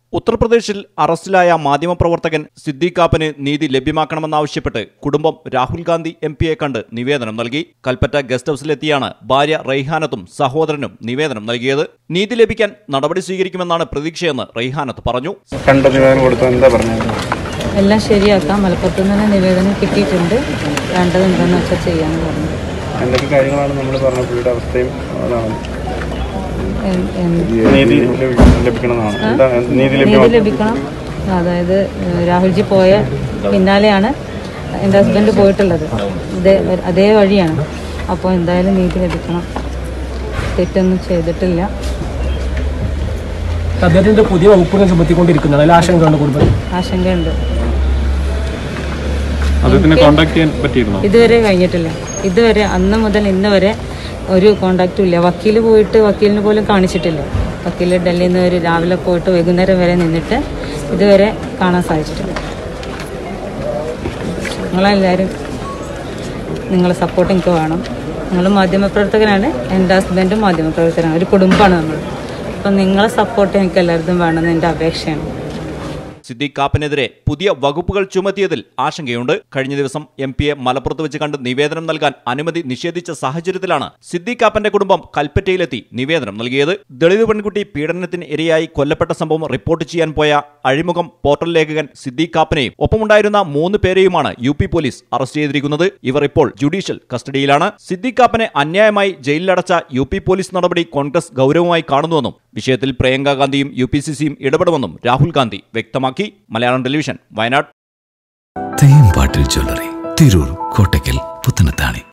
ഉത്തർപ്രദേശിൽ അറസ്റ്റിലായ മാധ്യമപ്രവർത്തകൻ സിദ്ദീഖ് കാപ്പന് നീതി ലഭ്യമാക്കണമെന്നാവശ്യപ്പെട്ട് കുടുംബം രാഹുൽ ഗാന്ധി എം പിയെ കണ്ട് നിവേദനം നൽകി കൽപ്പറ്റ ഗസ്റ്റ് ഹൌസിലെത്തിയാണ് ഭാര്യ റൈഹാനത്തും സഹോദരനും നിവേദനം നൽകിയത് നീതി ലഭിക്കാൻ നടപടി സ്വീകരിക്കുമെന്നാണ് പ്രതീക്ഷയെന്ന് റൈഹാനത്ത് പറഞ്ഞു കണ്ട നിവേദനം കൊടുത്തു എന്താ പറഞ്ഞത് എല്ലാം ശരിയാക്കാം മലപ്പുറത്ത് നിന്ന് തന്നെ നിവേദനം കിട്ടിയിട്ടുണ്ട് വേണ്ടത് എന്താണെന്ന് വെച്ചാൽ ചെയ്യാമെന്ന് പറഞ്ഞു എന്തൊക്കെ കാര്യങ്ങളാണ് നമ്മൾ പറഞ്ഞ പുള്ളിയുടെ അവസ്ഥയും അതാണ് എൻ- എൻ- നീതി ലഭി- ലഭിക്കണമെന്നാണ് എന്താ നീതി നീതി ലഭ്യമാക്കും ലഭിക്കണം അതായത് ഏഹ്, രാഹുൽജി പോയ പിന്നാലെയാണ് എൻ്റെ ഹസ്ബൻഡ് പോയിട്ടുള്ളത് ഇതേ അതേ വഴിയാണ് അപ്പോൾ എന്തായാലും നീതി ലഭിക്കണം തെറ്റൊന്നും ചെയ്തിട്ടില്ല അദ്ദേഹത്തിന്റെ പുതിയ വകുപ്പുകൾ ചുമത്തിക്കൊണ്ടിരിക്കുന്നത് അതിൽ ആശങ്കയുണ്ട് കുടുംബത്തിൽ ആശങ്കയുണ്ട് അദ്ദേഹത്തിനെ കോണ്ടാക്ട് ചെയ്യാൻ പറ്റിയിരുന്നോ ഇതുവരെ കഴിഞ്ഞിട്ടില്ല ഇതുവരെ അന്ന് മുതൽ ഇന്ന് വരെ ഒരു കോണ്ടാക്റ്റും ഇല്ല വക്കീൽ പോയിട്ട് വക്കീലിന് പോലും കാണിച്ചിട്ടില്ല വക്കീൽ ഡൽഹിയിൽ നിന്ന് ഒരു രാവിലെ പോയിട്ട് വൈകുന്നേരം വരെ നിന്നിട്ട് ഇതുവരെ കാണാൻ സാധിച്ചിട്ടില്ല നിങ്ങളെല്ലാവരും നിങ്ങളെ സപ്പോർട്ട് എനിക്ക് വേണം നിങ്ങൾ മാധ്യമപ്രവർത്തകനാണ് എൻ്റെ ഹസ്ബൻഡും മാധ്യമപ്രവർത്തകനാണ് ഒരു കുടുംബമാണ് നമ്മൾ അപ്പം നിങ്ങളെ സപ്പോർട്ട് എനിക്ക് എല്ലാവർക്കും വേണമെന്ന് എൻ്റെ അപേക്ഷയാണ് സിദ്ദീഖ് കാപ്പനെതിരെ പുതിയ വകുപ്പുകൾ ചുമത്തിയതിൽ ആശങ്കയുണ്ട് കഴിഞ്ഞ ദിവസം എം പിയെ മലപ്പുറത്ത് വെച്ച് കണ്ട് നിവേദനം നൽകാൻ അനുമതി നിഷേധിച്ച സാഹചര്യത്തിലാണ് സിദ്ദീഖ് കാപ്പന്റെ കുടുംബം കൽപ്പറ്റയിലെത്തി നിവേദനം നൽകിയത് ദളിത് പെൺകുട്ടി പീഡനത്തിന് ഇരയായി കൊല്ലപ്പെട്ട സംഭവം റിപ്പോർട്ട് ചെയ്യാൻ പോയ അഴിമുഖം പോർട്ടൽ ലേഖകൻ സിദ്ദീഖ് കാപ്പനെയും ഒപ്പമുണ്ടായിരുന്ന മൂന്ന് പേരെയുമാണ് യു പി പോലീസ് അറസ്റ്റ് ചെയ്തിരിക്കുന്നത് ഇവർ ഇപ്പോൾ ജുഡീഷ്യൽ കസ്റ്റഡിയിലാണ് സിദ്ദീഖ് കാപ്പനെ അന്യായമായി ജയിലിലടച്ച യു പി പോലീസ് നടപടി കോൺഗ്രസ് ഗൗരവമായി കാണുന്നുവെന്നും വിഷയത്തിൽ പ്രിയങ്ക ഗാന്ധിയും യു പി സി സിയും ഇടപെടുമെന്നും രാഹുൽ ഗാന്ധി വ്യക്തമാക്കി മലയാളം ടെലിവിഷൻ വയനാട് തേമ്പാട്ടിൽ ജ്വല്ലറി തിരൂർ കോട്ടയ്ക്കൽ പുത്തനത്താണി